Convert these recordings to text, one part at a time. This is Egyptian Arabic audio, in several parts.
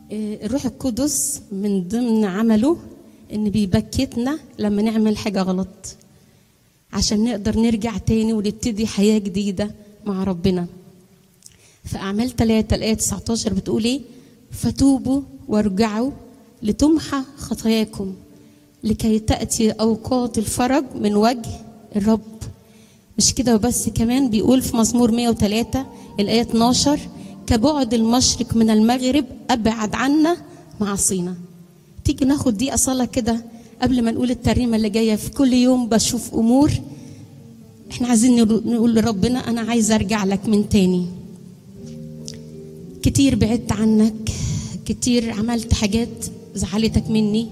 إيه، الروح القدس من ضمن عمله ان بيبكتنا لما نعمل حاجه غلط عشان نقدر نرجع تاني ونبتدي حياه جديده مع ربنا في اعمال 3 الايه 19 بتقول ايه فتوبوا وارجعوا لتمحى خطاياكم لكي تاتي اوقات الفرج من وجه الرب مش كده وبس كمان بيقول في مزمور 103 الآية 12 كبعد المشرق من المغرب أبعد عنا معاصينا تيجي ناخد دي صلاة كده قبل ما نقول الترنيمة اللي جاية في كل يوم بشوف أمور احنا عايزين نقول- نقول لربنا أنا عايز أرجع لك من تاني كتير بعدت عنك كتير عملت حاجات زعلتك مني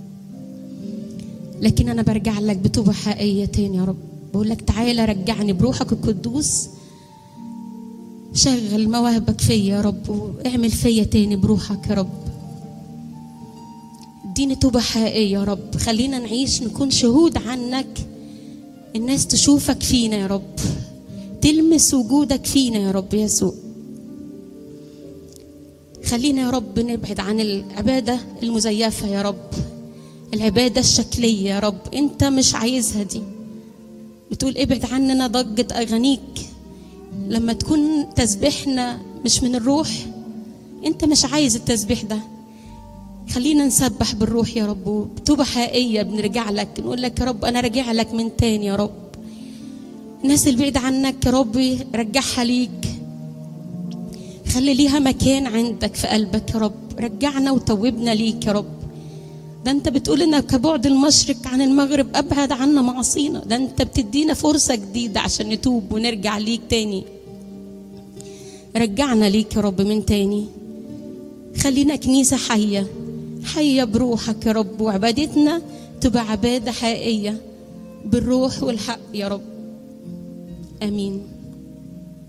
لكن انا برجع لك بتوبه حقيقيه تاني يا رب بقول لك تعالى رجعني بروحك القدوس شغل مواهبك فيا يا رب واعمل فيا تاني بروحك يا رب اديني توبه حقيقيه يا رب خلينا نعيش نكون شهود عنك الناس تشوفك فينا يا رب تلمس وجودك فينا يا رب يسوع خلينا يا رب نبعد عن العبادة المزيفة يا رب العبادة الشكلية يا رب انت مش عايزها دي بتقول ابعد عننا ضجة أغانيك لما تكون تسبيحنا مش من الروح انت مش عايز التسبيح ده خلينا نسبح بالروح يا رب وبتوبة حقيقية بنرجع لك نقول لك يا رب أنا راجع لك من تاني يا رب الناس اللي بعيدة عنك يا رب رجعها ليك خلي ليها مكان عندك في قلبك يا رب رجعنا وتوبنا ليك يا رب ده انت بتقول لنا كبعد المشرق عن المغرب ابعد عنا معاصينا ده انت بتدينا فرصه جديده عشان نتوب ونرجع ليك تاني رجعنا ليك يا رب من تاني خلينا كنيسه حيه حيه بروحك يا رب وعبادتنا تبقى عباده حقيقيه بالروح والحق يا رب امين